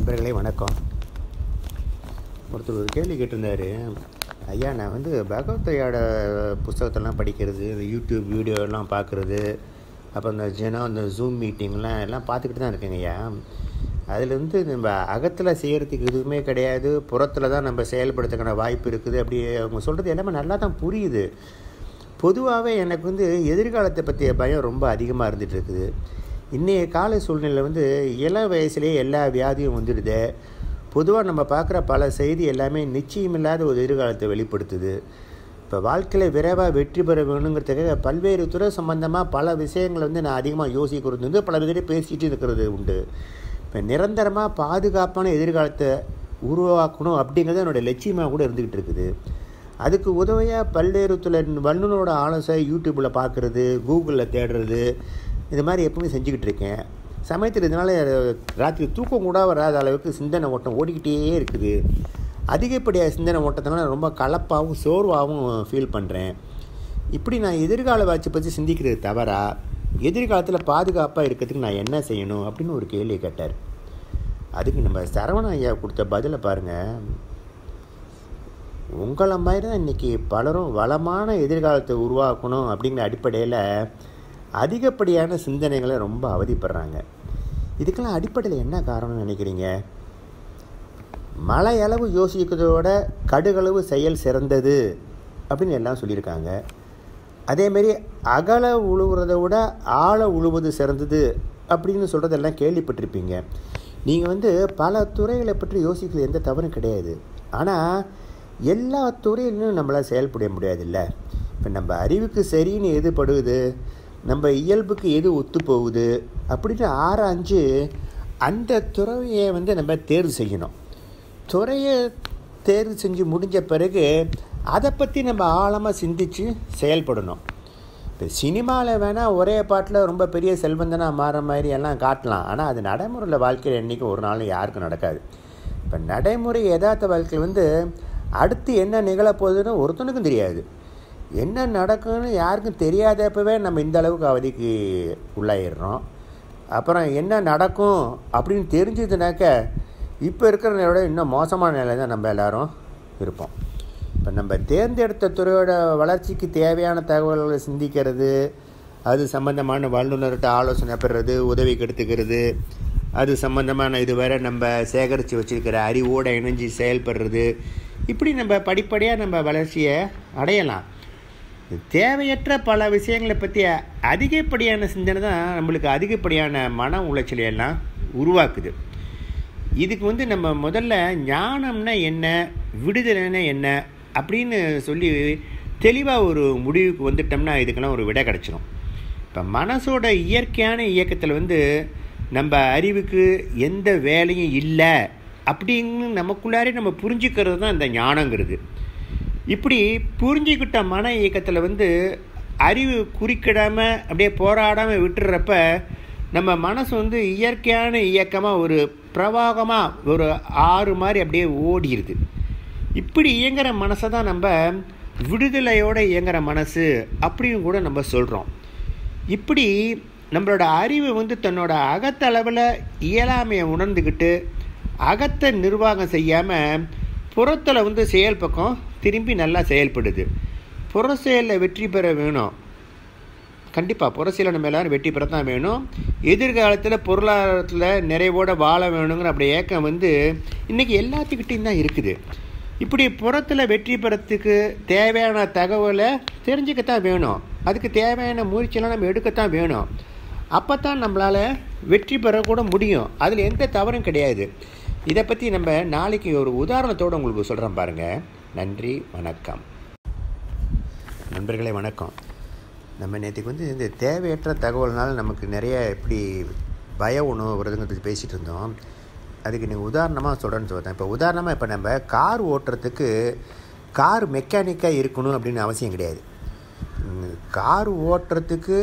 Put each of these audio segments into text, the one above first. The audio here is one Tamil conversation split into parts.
நண்பர்களே வணக்கம் ஒருத்தர் ஒரு கேள்வி கேட்டிருந்தாரு ஐயா நான் வந்து பகவத்தையோட புஸ்தகத்தெல்லாம் படிக்கிறது இந்த யூடியூப் வீடியோலாம் பார்க்குறது அப்புறம் இந்த ஜனம் இந்த ஜூம் மீட்டிங்லாம் எல்லாம் பார்த்துக்கிட்டு தான் இருக்கேங்க ஐயா அதில் வந்து நம்ம அகத்தில் செய்கிறதுக்கு எதுவுமே கிடையாது புறத்தில் தான் நம்ம செயல்படுறதுக்கான வாய்ப்பு இருக்குது அப்படி அவங்க சொல்கிறது எல்லாமே நல்லா தான் புரியுது பொதுவாகவே எனக்கு வந்து எதிர்காலத்தை பற்றிய பயம் ரொம்ப அதிகமாக இருந்துகிட்டு இருக்குது இன்றைய கால சூழ்நிலை வந்து இளம் வயசுலேயே எல்லா வியாதியும் வந்துடுது பொதுவாக நம்ம பார்க்குற பல செய்தி எல்லாமே நிச்சயமில்லாத ஒரு எதிர்காலத்தை வெளிப்படுத்துது இப்போ வாழ்க்கையில் விரைவாக வெற்றி பெற வேணுங்கிறதுக்காக பல்வேறு துறை சம்மந்தமாக பல விஷயங்களை வந்து நான் அதிகமாக யோசிக்கிறது வந்து பல பேர்கிட்ட பேசிகிட்டு இருக்கிறது உண்டு இப்போ நிரந்தரமாக பாதுகாப்பான எதிர்காலத்தை உருவாக்கணும் அப்படிங்கிறது என்னோடய லட்சியமாக கூட இருந்துக்கிட்டு இருக்குது அதுக்கு உதவியாக பல்வேறு துறை வல்லுநரோட ஆலோசனை யூடியூப்பில் பார்க்குறது கூகுளில் தேடுறது இது மாதிரி எப்பவுமே செஞ்சுக்கிட்டு இருக்கேன் சமயத்தில் இதனால் ராத்திரி தூக்கம் கூட வராத அளவுக்கு சிந்தனை ஓட்டம் ஓடிக்கிட்டே இருக்குது அதிகப்படியாக சிந்தனை ஓட்டத்தினால ரொம்ப கலப்பாகவும் சோர்வாகவும் ஃபீல் பண்ணுறேன் இப்படி நான் எதிர்கால வாட்சி பற்றி சிந்திக்கிறது தவறா எதிர்காலத்தில் பாதுகாப்பாக இருக்கிறதுக்கு நான் என்ன செய்யணும் அப்படின்னு ஒரு கேள்வி கேட்டார் அதுக்கு நம்ம சரவண ஐயா கொடுத்த பதிலை பாருங்கள் உங்களை மாதிரி தான் இன்றைக்கி பலரும் வளமான எதிர்காலத்தை உருவாக்கணும் அப்படிங்கிற அடிப்படையில் அதிகப்படியான சிந்தனைகளை ரொம்ப அவதிப்படுறாங்க இதுக்கெல்லாம் அடிப்படையில் என்ன காரணம்னு நினைக்கிறீங்க மலையளவு யோசிக்கிறதோட கடுகளவு செயல் சிறந்தது அப்படின்னு எல்லாம் சொல்லியிருக்காங்க அதேமாரி அகல உழுவுறதை விட ஆழ உழுவது சிறந்தது அப்படின்னு சொல்கிறதெல்லாம் கேள்விப்பட்டிருப்பீங்க நீங்கள் வந்து பல துறைகளை பற்றி யோசிக்கிறது எந்த தவறும் கிடையாது ஆனால் எல்லா துறையிலும் நம்மளால் செயல்பட முடியாதுல்ல இப்போ நம்ம அறிவுக்கு சரின்னு எது படுகுது நம்ம இயல்புக்கு எது ஒத்து போகுது அப்படின்னு ஆராய்ஞ்சு அந்த துறையை வந்து நம்ம தேர்வு செய்யணும் துறையை தேர்வு செஞ்சு முடிஞ்ச பிறகு அதை பற்றி நம்ம ஆழமாக சிந்தித்து செயல்படணும் இப்போ சினிமாவில் வேணால் ஒரே பாட்டில் ரொம்ப பெரிய செல்வந்தனாக மாற மாதிரி எல்லாம் காட்டலாம் ஆனால் அது நடைமுறையில் வாழ்க்கையில் என்றைக்கும் ஒரு நாளும் யாருக்கும் நடக்காது இப்போ நடைமுறை யதார்த்த வாழ்க்கையில் வந்து அடுத்து என்ன நிகழப்போகுதுன்னு ஒருத்தனுக்கும் தெரியாது என்ன நடக்கும்னு யாருக்கும் தெரியாதப்பவே நம்ம இந்த அளவுக்கு அவதிக்கு உள்ளாயிடுறோம் அப்புறம் என்ன நடக்கும் அப்படின்னு தெரிஞ்சதுனாக்க இப்போ இருக்கிற நிலையோட இன்னும் மோசமான நிலை தான் நம்ம எல்லோரும் இருப்போம் இப்போ நம்ம தேர்ந்தெடுத்த துறையோட வளர்ச்சிக்கு தேவையான தகவல்களை சிந்திக்கிறது அது சம்மந்தமான வல்லுநர்கிட்ட ஆலோசனை பெறுறது உதவி கெடுத்துக்கிறது அது சம்மந்தமான இதுவரை நம்ம சேகரித்து வச்சுருக்கிற அறிவோடு இணைஞ்சு செயல்படுறது இப்படி நம்ம படிப்படியாக நம்ம வளர்ச்சியை அடையலாம் தேவையற்ற பல விஷயங்களை பற்றி அதிகப்படியான சிந்தனை தான் நம்மளுக்கு அதிகப்படியான மன உளைச்சலை எல்லாம் உருவாக்குது இதுக்கு வந்து நம்ம முதல்ல ஞானம்னா என்ன விடுதலைன்னா என்ன அப்படின்னு சொல்லி தெளிவாக ஒரு முடிவுக்கு வந்துட்டோம்னா இதுக்கெல்லாம் ஒரு விடை கிடச்சிரும் இப்போ மனசோட இயற்கையான இயக்கத்தில் வந்து நம்ம அறிவுக்கு எந்த வேலையும் இல்லை அப்படின்னு நமக்குள்ளாரே நம்ம புரிஞ்சுக்கிறது தான் இந்த ஞானங்கிறது இப்படி புரிஞ்சுக்கிட்ட மன இயக்கத்தில் வந்து அறிவு குறுக்கிடாமல் அப்படியே போராடாமல் விட்டுறப்ப நம்ம மனசு வந்து இயற்கையான இயக்கமாக ஒரு பிரவாகமாக ஒரு ஆறு மாதிரி அப்படியே ஓடிடுது இப்படி இயங்குகிற மனசை தான் நம்ம விடுதலையோடு இயங்குகிற மனசு அப்படின்னு கூட நம்ம சொல்கிறோம் இப்படி நம்மளோட அறிவு வந்து தன்னோட அகத்தளவில் இயலாமையை உணர்ந்துக்கிட்டு அகத்தை நிர்வாகம் செய்யாமல் புறத்தில் வந்து செயல் பக்கம் திரும்பி நல்லா செயல்படுது புற செயலில் வெற்றி பெற வேணும் கண்டிப்பாக புற செயலில் நம்ம எல்லோரும் வெற்றி பெற தான் வேணும் எதிர்காலத்தில் பொருளாதாரத்தில் நிறைவோடு வாழ வேணுங்கிற அப்படி ஏக்கம் வந்து இன்றைக்கி எல்லாத்துக்கிட்டையும் தான் இருக்குது இப்படி புறத்தில் வெற்றி பெறத்துக்கு தேவையான தகவலை தெரிஞ்சுக்கத்தான் வேணும் அதுக்கு தேவையான முயற்சியெல்லாம் நம்ம எடுக்கத்தான் வேணும் அப்போ தான் நம்மளால் வெற்றி பெறக்கூட முடியும் அதில் எந்த தவறும் கிடையாது இதை பற்றி நம்ம நாளைக்கு ஒரு உதாரணத்தோடு உங்களுக்கு சொல்கிறேன் பாருங்கள் நன்றி வணக்கம் நண்பர்களே வணக்கம் நம்ம நேற்றுக்கு வந்து இந்த தேவையற்ற தகவல்னால நமக்கு நிறைய எப்படி பய உணவு வருதுங்கிறது பேசிகிட்டு இருந்தோம் அதுக்கு நீங்கள் உதாரணமாக சொல்கிறேன்னு சொல்கிறேன் இப்போ உதாரணமாக இப்போ நம்ம கார் ஓட்டுறதுக்கு கார் மெக்கானிக்காக இருக்கணும் அப்படின்னு அவசியம் கிடையாது கார் ஓட்டுறதுக்கு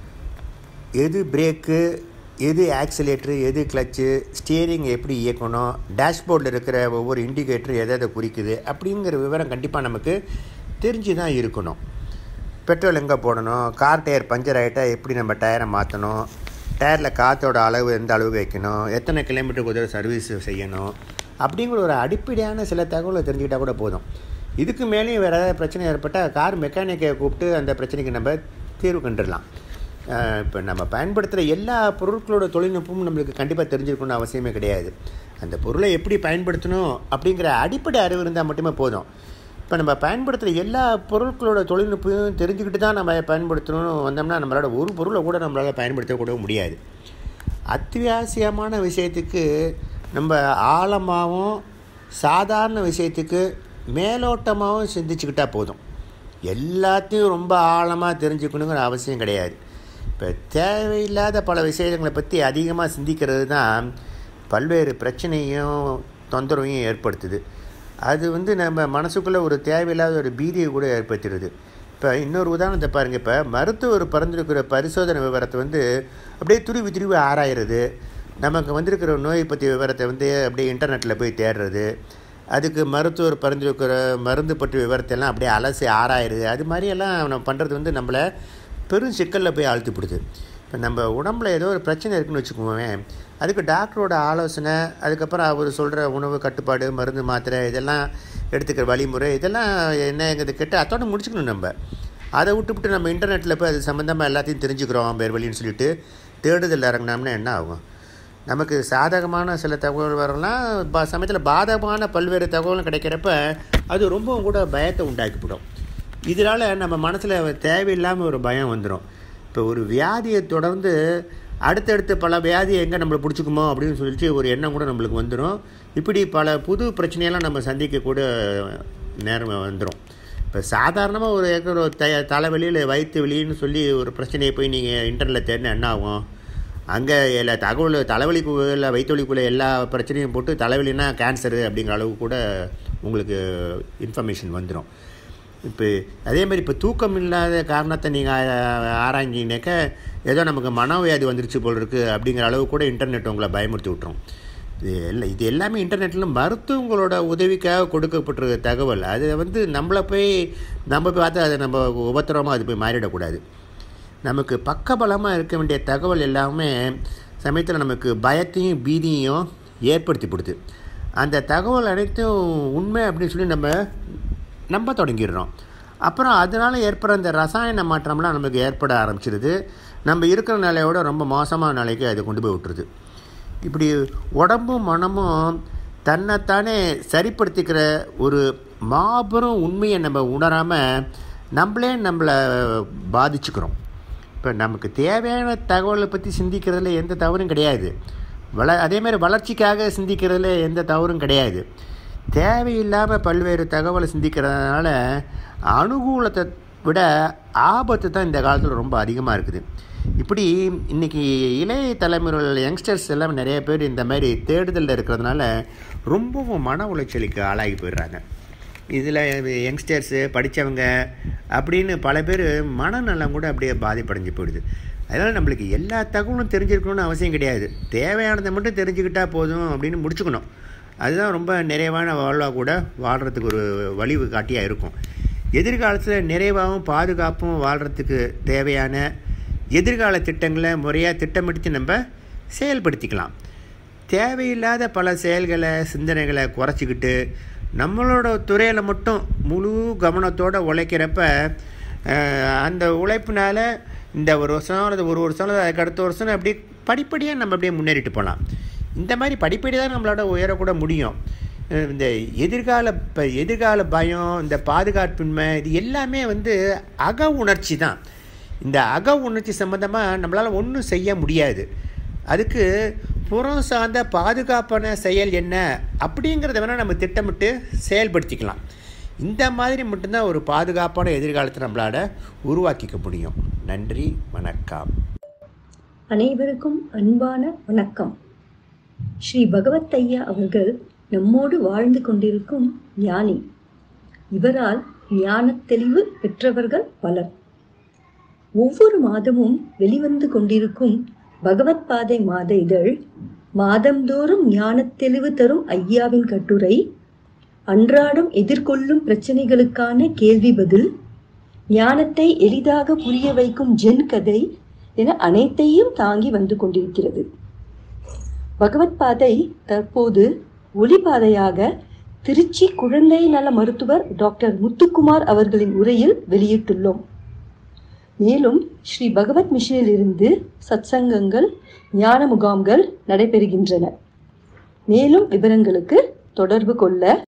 எது பிரேக்கு எது ஆக்சிலேட்ரு எது கிளச்சு ஸ்டியரிங் எப்படி இயக்கணும் டேஷ்போர்டில் இருக்கிற ஒவ்வொரு இண்டிகேட்டர் எதை எதை குறிக்குது அப்படிங்கிற விவரம் கண்டிப்பாக நமக்கு தெரிஞ்சு தான் இருக்கணும் பெட்ரோல் எங்கே போடணும் கார் டயர் பஞ்சர் ஆகிட்டால் எப்படி நம்ம டயரை மாற்றணும் டயரில் காற்றோட அளவு எந்த அளவுக்கு வைக்கணும் எத்தனை கிலோமீட்டருக்கு ஒரு சர்வீஸ் செய்யணும் அப்படிங்கிற ஒரு அடிப்படையான சில தகவலை தெரிஞ்சுக்கிட்டால் கூட போதும் இதுக்கு மேலேயும் வேறு ஏதாவது பிரச்சனை ஏற்பட்டால் கார் மெக்கானிக்கை கூப்பிட்டு அந்த பிரச்சனைக்கு நம்ம தீர்வு கண்டுடலாம் இப்போ நம்ம பயன்படுத்துகிற எல்லா பொருட்களோட தொழில்நுட்பமும் நம்மளுக்கு கண்டிப்பாக தெரிஞ்சிருக்கணும்னு அவசியமே கிடையாது அந்த பொருளை எப்படி பயன்படுத்தணும் அப்படிங்கிற அடிப்படை அறிவு இருந்தால் மட்டுமே போதும் இப்போ நம்ம பயன்படுத்துகிற எல்லா பொருட்களோட தொழில்நுட்பம் தெரிஞ்சுக்கிட்டு தான் நம்ம பயன்படுத்தணும்னு வந்தோம்னா நம்மளோட ஒரு பொருளை கூட நம்மளால் பயன்படுத்தக்கூட முடியாது அத்தியாவசியமான விஷயத்துக்கு நம்ம ஆழமாகவும் சாதாரண விஷயத்துக்கு மேலோட்டமாகவும் சிந்திச்சுக்கிட்டா போதும் எல்லாத்தையும் ரொம்ப ஆழமாக தெரிஞ்சுக்கணுங்கிற அவசியம் கிடையாது இப்போ தேவையில்லாத பல விஷயங்களை பற்றி அதிகமாக சிந்திக்கிறது தான் பல்வேறு பிரச்சனையும் தொந்தரவையும் ஏற்படுத்துது அது வந்து நம்ம மனசுக்குள்ளே ஒரு தேவையில்லாத ஒரு பீதியை கூட ஏற்படுத்திடுது இப்போ இன்னொரு உதாரணத்தை பாருங்கள் இப்போ மருத்துவர் பரிந்துரைக்கிற பரிசோதனை விவரத்தை வந்து அப்படியே துருவி துருவி ஆராயிறது நமக்கு வந்திருக்கிற நோய் பற்றி விவரத்தை வந்து அப்படியே இன்டர்நெட்டில் போய் தேடுறது அதுக்கு மருத்துவர் பரிந்துரைக்கிற மருந்து பற்றிய விவரத்தெல்லாம் அப்படியே அலசி ஆராயிறது அது மாதிரியெல்லாம் நம்ம பண்ணுறது வந்து நம்மளை பெரும் சிக்கலில் போய் அழுத்திப்பிடுது இப்போ நம்ம உடம்புல ஏதோ ஒரு பிரச்சனை இருக்குன்னு வச்சுக்கோவேன் அதுக்கு டாக்டரோட ஆலோசனை அதுக்கப்புறம் அவர் சொல்கிற உணவு கட்டுப்பாடு மருந்து மாத்திரை இதெல்லாம் எடுத்துக்கிற வழிமுறை இதெல்லாம் என்னங்கிறது கேட்டு அதோட முடிச்சுக்கணும் நம்ம அதை விட்டுவிட்டு நம்ம இன்டர்நெட்டில் போய் அது சம்மந்தமாக எல்லாத்தையும் தெரிஞ்சுக்கிறோம் பேர் வழின்னு சொல்லிட்டு தேடுதல் இறங்கினோம்னா என்ன ஆகும் நமக்கு சாதகமான சில தகவல் வரலாம் ப சமயத்தில் பாதகமான பல்வேறு தகவலும் கிடைக்கிறப்ப அது ரொம்பவும் கூட பயத்தை உண்டாக்கிவிடும் இதனால் நம்ம மனசில் தேவையில்லாமல் ஒரு பயம் வந்துடும் இப்போ ஒரு வியாதியை தொடர்ந்து அடுத்தடுத்து பல வியாதி எங்கே நம்மளை பிடிச்சிக்குமோ அப்படின்னு சொல்லிட்டு ஒரு எண்ணம் கூட நம்மளுக்கு வந்துடும் இப்படி பல புது பிரச்சனையெல்லாம் நம்ம சந்திக்கக்கூட நேரம் வந்துடும் இப்போ சாதாரணமாக ஒரு ஏக்கர் ஒரு த தலைவலியில் வயிற்று வலின்னு சொல்லி ஒரு பிரச்சனையை போய் நீங்கள் இன்டர்நெட்டில் தேடினா என்ன ஆகும் அங்கே எல்லா தகவல் தலைவலிக்கு இல்லை வயிற்று வலிக்குள்ள எல்லா பிரச்சனையும் போட்டு தலைவலினா கேன்சரு அப்படிங்கிற அளவு கூட உங்களுக்கு இன்ஃபர்மேஷன் வந்துடும் இப்போ அதே மாதிரி இப்போ தூக்கம் இல்லாத காரணத்தை நீங்கள் ஆராய்ஞ்சினாக்க ஏதோ நமக்கு மனவியாதி வந்துருச்சு போல் இருக்குது அப்படிங்கிற அளவு கூட இன்டர்நெட் உங்களை பயமுறுத்தி விட்ரும் இது எல்லாம் இது எல்லாமே இன்டர்நெட்டில் மருத்துவங்களோட உதவிக்காக கொடுக்கப்பட்டிருக்க தகவல் அது வந்து நம்மளை போய் நம்ம போய் பார்த்து அதை நம்ம உபத்திரமாக அது போய் மாறிடக்கூடாது நமக்கு பக்கபலமாக இருக்க வேண்டிய தகவல் எல்லாமே சமயத்தில் நமக்கு பயத்தையும் பீதியையும் ஏற்படுத்தி கொடுத்து அந்த தகவல் அனைத்தும் உண்மை அப்படின்னு சொல்லி நம்ம நம்ப தொடங்கிடுறோம் அப்புறம் அதனால் ஏற்படுற அந்த ரசாயன மாற்றம்லாம் நமக்கு ஏற்பட ஆரம்பிச்சிடுது நம்ம இருக்கிற நிலையோட ரொம்ப மோசமான நிலைக்கு அது கொண்டு போய் விட்டுருது இப்படி உடம்பும் மனமும் தன்னைத்தானே சரிப்படுத்திக்கிற ஒரு மாபெரும் உண்மையை நம்ம உணராமல் நம்மளே நம்மளை பாதிச்சுக்கிறோம் இப்போ நமக்கு தேவையான தகவலை பற்றி சிந்திக்கிறதுல எந்த தவறும் கிடையாது வள அதே மாதிரி வளர்ச்சிக்காக சிந்திக்கிறதுல எந்த தவறும் கிடையாது தேவையில்லாமல் பல்வேறு தகவலை சிந்திக்கிறதுனால அனுகூலத்தை விட ஆபத்து தான் இந்த காலத்தில் ரொம்ப அதிகமாக இருக்குது இப்படி இன்றைக்கி இளைய தலைமுறையில் யங்ஸ்டர்ஸ் எல்லாம் நிறைய பேர் இந்த மாதிரி தேடுதலில் இருக்கிறதுனால ரொம்பவும் மன உளைச்சலுக்கு ஆளாகி போயிடுறாங்க இதில் யங்ஸ்டர்ஸு படித்தவங்க அப்படின்னு பல பேர் மனநலம் கூட அப்படியே பாதிப்படைஞ்சு போயிடுது அதனால் நம்மளுக்கு எல்லா தகவலும் தெரிஞ்சிருக்கணும்னு அவசியம் கிடையாது தேவையானதை மட்டும் தெரிஞ்சுக்கிட்டால் போதும் அப்படின்னு முடிச்சுக்கணும் அதுதான் ரொம்ப நிறைவான வாழ்வாக கூட வாழ்கிறதுக்கு ஒரு வழிவு காட்டியாக இருக்கும் எதிர்காலத்தில் நிறைவாகவும் பாதுகாப்பும் வாழ்கிறதுக்கு தேவையான எதிர்கால திட்டங்களை முறையாக திட்டமிட்டு நம்ம செயல்படுத்திக்கலாம் தேவையில்லாத பல செயல்களை சிந்தனைகளை குறைச்சிக்கிட்டு நம்மளோட துறையில் மட்டும் முழு கவனத்தோடு உழைக்கிறப்ப அந்த உழைப்பினால் இந்த ஒரு வருஷம் அல்லது ஒரு வருஷம் அதுக்கு அடுத்த வருஷம் அப்படி படிப்படியாக நம்ம அப்படியே முன்னேறிட்டு போகலாம் இந்த மாதிரி படிப்படியாக தான் நம்மளோட உயரக்கூட முடியும் இந்த எதிர்கால இப்போ எதிர்கால பயம் இந்த பாதுகாப்பின்மை இது எல்லாமே வந்து அக உணர்ச்சி தான் இந்த அக உணர்ச்சி சம்மந்தமாக நம்மளால் ஒன்றும் செய்ய முடியாது அதுக்கு புறம் சார்ந்த பாதுகாப்பான செயல் என்ன அப்படிங்கிறத வேணால் நம்ம திட்டமிட்டு செயல்படுத்திக்கலாம் இந்த மாதிரி மட்டும்தான் ஒரு பாதுகாப்பான எதிர்காலத்தை நம்மளால் உருவாக்கிக்க முடியும் நன்றி வணக்கம் அனைவருக்கும் அன்பான வணக்கம் ஸ்ரீ பகவத் ஐயா அவர்கள் நம்மோடு வாழ்ந்து கொண்டிருக்கும் ஞானி இவரால் ஞானத் தெளிவு பெற்றவர்கள் பலர் ஒவ்வொரு மாதமும் வெளிவந்து கொண்டிருக்கும் பகவத் பாதை மாத இதழ் மாதந்தோறும் ஞானத் தெளிவு தரும் ஐயாவின் கட்டுரை அன்றாடம் எதிர்கொள்ளும் பிரச்சனைகளுக்கான கேள்வி பதில் ஞானத்தை எளிதாக புரிய வைக்கும் ஜென் கதை என அனைத்தையும் தாங்கி வந்து கொண்டிருக்கிறது பகவத் பாதை தற்போது ஒளிபாதையாக திருச்சி குழந்தை நல மருத்துவர் டாக்டர் முத்துக்குமார் அவர்களின் உரையில் வெளியிட்டுள்ளோம் மேலும் ஸ்ரீ பகவத் மிஷனிலிருந்து சத்சங்கங்கள் ஞான முகாம்கள் நடைபெறுகின்றன மேலும் விவரங்களுக்கு தொடர்பு கொள்ள